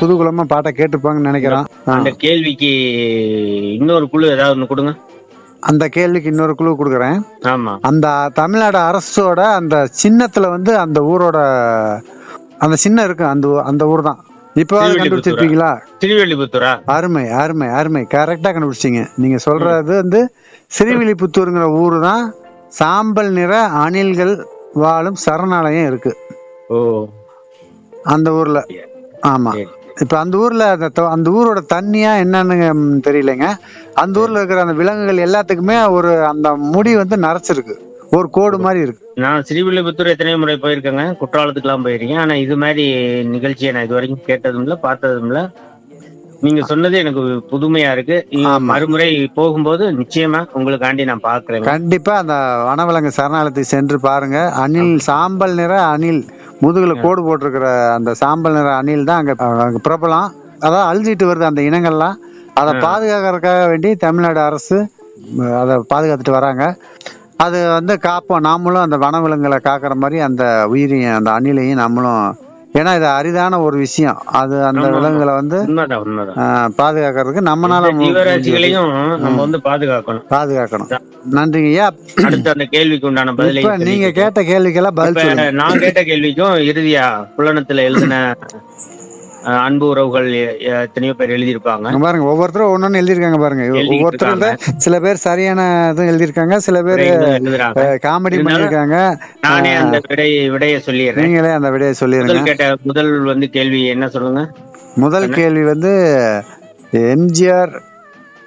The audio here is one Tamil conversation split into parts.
புதுகுலமா பாட்டை கேட்டிருப்பாங்கன்னு நினைக்கிறோம் ஆ. அந்த கேள்விக்கு இன்னொரு குழு ஏதாவது ஒண்ணு கொடுங்க அந்த கேள்விக்கு இன்னொரு குழு கொடுக்குறேன் ஆமா அந்த தமிழ்நாடு அரசோட அந்த சின்னத்துல வந்து அந்த ஊரோட அந்த சின்னம் இருக்கு அந்த ஊ- அந்த ஊர் தான் இப்போ திருவில்லிபுத்தூரா? கண்டுபிடிச்சிருப்பீங்களா திருவள்ளிபுத்தூரா அருமை அருமை அருமை கரெக்டா கண்டுபிடிச்சிங்க நீங்க சொல்றது வந்து சிறுவில்லிபுத்தூருங்கிற ஊரு தான் சாம்பல் நிற அணில்கள் வாழும் சரணாலயம் இருக்கு ஓ அந்த ஊர்ல ஆமா சரி. இப்ப அந்த ஊர்ல அந்த தொ- அந்த ஊரோட தண்ணியா என்னன்னு ம், தெரியலங்க அந்த ஊர்ல இருக்கிற அந்த விலங்குகள் எல்லாத்துக்குமே ஒரு அந்த முடி வந்து நரைச்சிருக்கு ஒரு கோடு மாதிரி இருக்கு நான் ஸ்ரீவில்லிபுத்தூர் எத்தனையோ முறை போயிருக்கேங்க குற்றாலத்துக்குலாம் போயிருக்கேன் ஆனா இது மாதிரி நிகழ்ச்சியை நான் இது வரைக்கும் கேட்டதும் இல்ல பார்த்ததும் இல்ல நீங்க சொன்னது எனக்கு புதுமையா இருக்கு இ- ஆமா. மறுமுறை போகும்போது நிச்சயமா உங்களுக்காண்டி நான் பாக்குறேன் கண்டிப்பா அந்த வனவிலங்கு சரணாலயத்தை சென்று பாருங்க அணில் சாம்பல் நிற அணில் முதுகுல கோடு போட்டிருக்கிற அந்த சாம்பல் நிற அணில் தான் அங்க அங்க பிரபலம் அதான் அழிஞ்சிட்டு வருது அந்த இனங்கள்லாம் அதை பாதுகாக்கிறதுக்காக வேண்டி தமிழ்நாடு அரசு ம், அதை பாதுகாத்துட்டு வராங்க அது வந்து காப்போம் நாமளும் அந்த வனவிலங்குகளை காக்கிற மாதிரி அந்த உயிரையும் அந்த அணிலையும் நம்மளும் ஏன்னா இது அரிதான ஒரு விஷயம் அது அந்த ஆமா, ஆமா. விலங்குகளை வந்து உண்மைதான் உண்மைதான் ஆஹ், பாதுகாக்கிறதுக்கு நம்மளால இந்த மு- ஜீவராசிகளையும் நம்ம வந்து பாதுகாக்கணும் பாதுகாக்கணும் நன்றிங்க ஐயா அடுத்து அந்த கேள்விக்கு உண்டான பதிலை இப்ப நீங்க தெரிவிக்கிறேன். கேட்ட கேள்விக்கெல்லாம் பதில் இப்ப சொல்லுங்க நான் கேட்ட கேள்விக்கும் இறுதியா புலனத்துல எழுதின அஹ், அன்பு உறவுகள் எ- எத்தனையோ பேர் எழுதியிருப்பாங்க இங்க பாருங்க ஒவ்வொருத்தரும் ஒன்னொன்னு எழுதியிருக்காங்க பாருங்க எழுதிட்டு ஒவ்வொருத்தரும் சில பேர் சரியான இதுவும் எழுதியிருக்காங்க சில பேர் எழுதுறாங்க காமெடி இருந்தாலும் பண்ணியிருக்காங்க நானே அந்த விடைய விடைய சொல்லிடுறேன் நீங்களே அந்த விடையை சொல்லிருங்க முதல் கேட்ட முதல் வந்து கேள்வி என்ன சொல்லுங்க முதல் கேள்வி வந்து எம்ஜிஆர்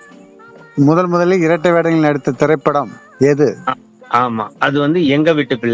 முதல் முதலில் இரட்டை வேடங்கள் நடித்த திரைப்படம் எது ஆமா அது வந்து எங்க வீட்டு பிள்ளை